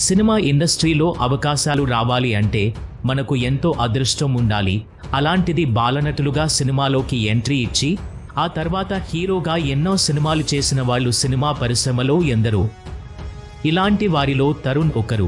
cinema ఇండస్ట్రీలో అవకాశాలు రావాలి అంటే మనకు ఎంతో అదృష్టం ఉండాలి అలాంటిది బాలనటులుగా సినిమాలోకి ఎంట్రీ ఇచ్చి ఆ తర్వాత హీరోగా ఎన్నో సినిమాలు చేసిన వాళ్ళు సినిమా పరిశ్రమలో ఎందరో ఇలాంటి వారిలో తరుణ్ ఒకరు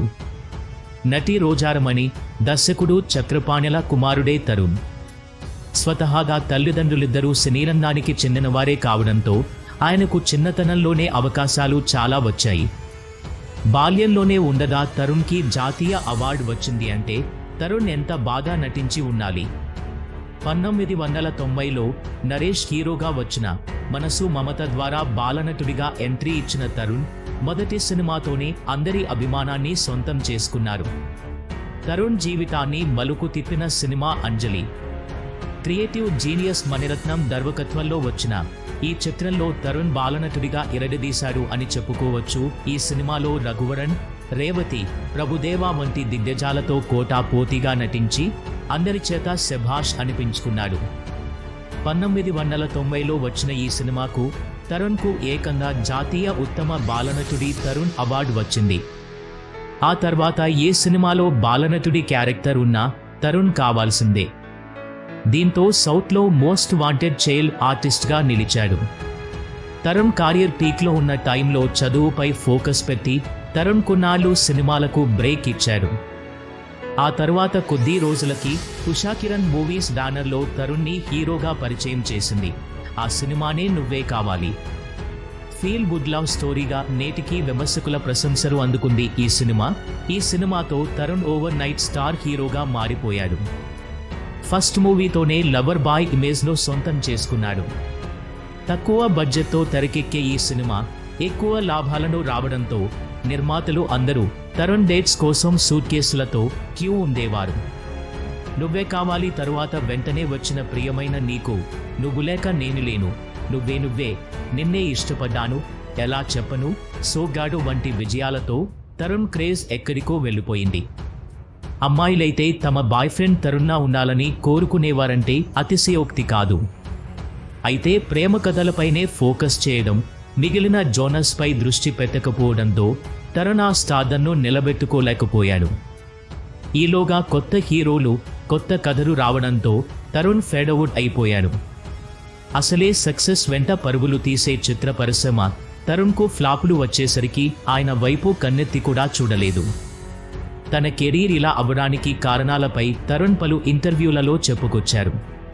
నటి రోజారమణి దర్శకుడు చక్రపాణిల కుమారుడే తరుణ్ స్వతహాగా తల్లిదండ్రులిద్దరూ సినీరంగానికి చెందినవారే కావడంతో ఆయనకు చిన్నతనంలోనే అవకాశాలు చాలా వచ్చాయి బాల్యంలోనే ఉండగా తరుణ్కి జాతీయ అవార్డు వచ్చింది అంటే తరుణ్ ఎంత బాగా నటించి ఉండాలి పంతొమ్మిది వందల తొంభైలో నరేష్ హీరోగా వచ్చిన మనసు మమత ద్వారా బాలనటుడిగా ఎంట్రీ ఇచ్చిన తరుణ్ మొదటి సినిమాతోనే అందరి అభిమానాన్ని సొంతం చేసుకున్నారు తరుణ్ జీవితాన్ని మలుకు తిప్పిన cinema Anjali creative genius Mani Ratnam దర్వకత్వంలో వచ్చిన ఈ చిత్రంలో తరుణ్ బాలనటుడిగా ఇరడదీశాడు అని చెప్పుకోవచ్చు ఈ సినిమాలో రఘువరన్ రేవతి ప్రభుదేవా వంటి దిగ్గజాలతో కోటా పోటీగా నటించి అందరి చేత శభాష్ అనిపించుకున్నాడు పంతొమ్మిది వందల తొంభైలో వచ్చిన ఈ సినిమాకు తరుణ్కు ఏకంగా జాతీయ ఉత్తమ బాలనటుడి తరుణ్ అవార్డు వచ్చింది ఆ తర్వాత ఏ సినిమాలో బాలనటుడి క్యారెక్టర్ ఉన్నా తరుణ్ కావాల్సిందే దీంతో సౌత్లో మోస్ట్ వాంటెడ్ చైల్డ్ ఆర్టిస్ట్గా నిలిచాడు తరుణ్ కారియర్ పీక్లో ఉన్న టైంలో చదువుపై ఫోకస్ పెట్టి తరుణ్ కొన్నాళ్ళు సినిమాలకు బ్రేక్ ఇచ్చాడు ఆ తరువాత కొద్ది రోజులకి ఉషా కిరణ్ మూవీస్ బ్యానర్లో తరుణ్ని హీరోగా పరిచయం చేసింది ఆ సినిమానే నువ్వే కావాలి ఫీల్ గుడ్ లవ్ స్టోరీగా నేటికి విమర్శకుల ప్రశంసలు అందుకుంది ఈ సినిమా ఈ సినిమాతో తరుణ్ ఓవర్ నైట్ స్టార్ హీరోగా మారిపోయాడు ఫస్ట్ మూవీతోనే లవర్ బాయ్ ఇమేజ్ను సొంతం చేసుకున్నాడు తక్కువ బడ్జెట్తో తెరకెక్కే ఈ సినిమా ఎక్కువ లాభాలను రావడంతో నిర్మాతలు అందరూ తరుణ్ డేట్స్ కోసం సూట్ కేసులతో క్యూ ఉండేవారు నువ్వే కావాలి తరువాత వెంటనే వచ్చిన ప్రియమైన నీకు నువ్వు లేక నేను లేను నువ్వే నువ్వే నిన్నే ఇష్టపడ్డాను ఎలా చెప్పను సోగాడు వంటి విజయాలతో తరుణ్ క్రేజ్ ఎక్కడికో వెళ్ళిపోయింది అమ్మాయిలైతే తమ బాయ్ ఫ్రెండ్ తరుణ్లా ఉండాలని కోరుకునేవారంటే అతిశయోక్తి కాదు అయితే ప్రేమ కథలపైనే ఫోకస్ చేయడం మిగిలిన జోనస్పై దృష్టి పెట్టకపోవడంతో తరుణ్ ఆ స్టార్డన్ను నిలబెట్టుకోలేకపోయాడు ఈలోగా కొత్త హీరోలు కొత్త కథలు రావడంతో తరుణ్ ఫెడవుడ్ అయిపోయాడు అసలే సక్సెస్ వెంట పరుగులు తీసే చిత్ర పరిశ్రమ తరుణ్కు ఫ్లాపులు వచ్చేసరికి ఆయన వైపు కన్నెత్తి కూడా చూడలేదు తన కెరీర్ ఇలా అవ్వడానికి కారణాలపై తరుణ్ పలు ఇంటర్వ్యూలలో చెప్పుకొచ్చారు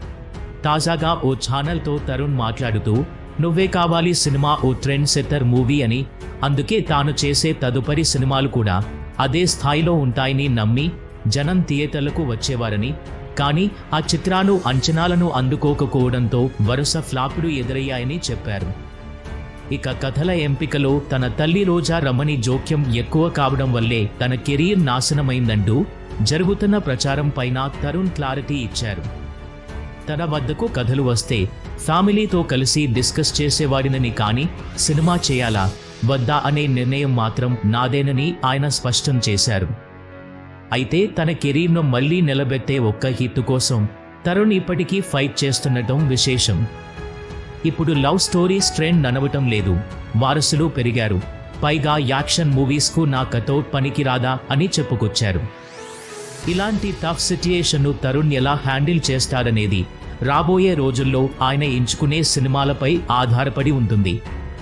తాజాగా ఓ ఛానల్తో తరుణ్ మాట్లాడుతూ నువ్వే కావాలి సినిమా ఓ ట్రెండ్ సెట్టర్ మూవీ అని అందుకే తాను చేసే తదుపరి సినిమాలు కూడా అదే స్థాయిలో ఉంటాయని నమ్మి జనం థియేటర్లకు వచ్చేవారని కానీ ఆ చిత్రాలు అంచనాలను అందుకోకపోవడంతో వరుస ఫ్లాపులు ఎదురయ్యాయని చెప్పారు ఇక కథల ఎంపికలో తన తల్లి రోజా రమణి జోక్యం ఎక్కువ కావడం వల్లే తన కెరీర్ నాశనమైందంటూ జరుగుతున్న ప్రచారం పైన తరుణ్ క్లారిటీ ఇచ్చారు తన వద్దకు కథలు వస్తే ఫ్యామిలీతో కలిసి డిస్కస్ చేసేవాడినని కానీ సినిమా చేయాలా వద్దా అనే నిర్ణయం మాత్రం నాదేనని ఆయన స్పష్టం చేశారు అయితే తన కెరీర్ను మళ్లీ నిలబెట్టే ఒక్క హిట్ కోసం తరుణ్ ఇప్పటికీ ఫైట్ చేస్తుండటం విశేషం ఇప్పుడు లవ్ స్టోరీస్ ట్రెండ్ ననవటం లేదు వారసులు పెరిగారు పైగా యాక్షన్ మూవీస్కు నా కటౌట్ పనికిరాదా అని చెప్పుకొచ్చారు ఇలాంటి టఫ్ సిచ్యుయేషన్ను తరుణ్ ఎలా హ్యాండిల్ చేస్తాడనేది రాబోయే రోజుల్లో ఆయన ఎంచుకునే సినిమాలపై ఆధారపడి ఉంటుంది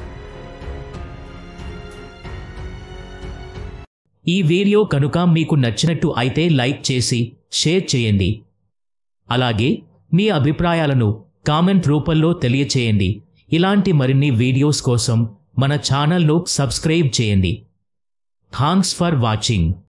ఈ వీడియో కనుక మీకు నచ్చినట్టు అయితే లైక్ చేసి షేర్ చేయండి అలాగే మీ అభిప్రాయాలను కామెంట్ రూపంలో తెలియచేయండి ఇలాంటి మరిన్ని వీడియోస్ కోసం మన ఛానల్ను సబ్స్క్రైబ్ చేయండి థాంక్స్ ఫర్ వాచింగ్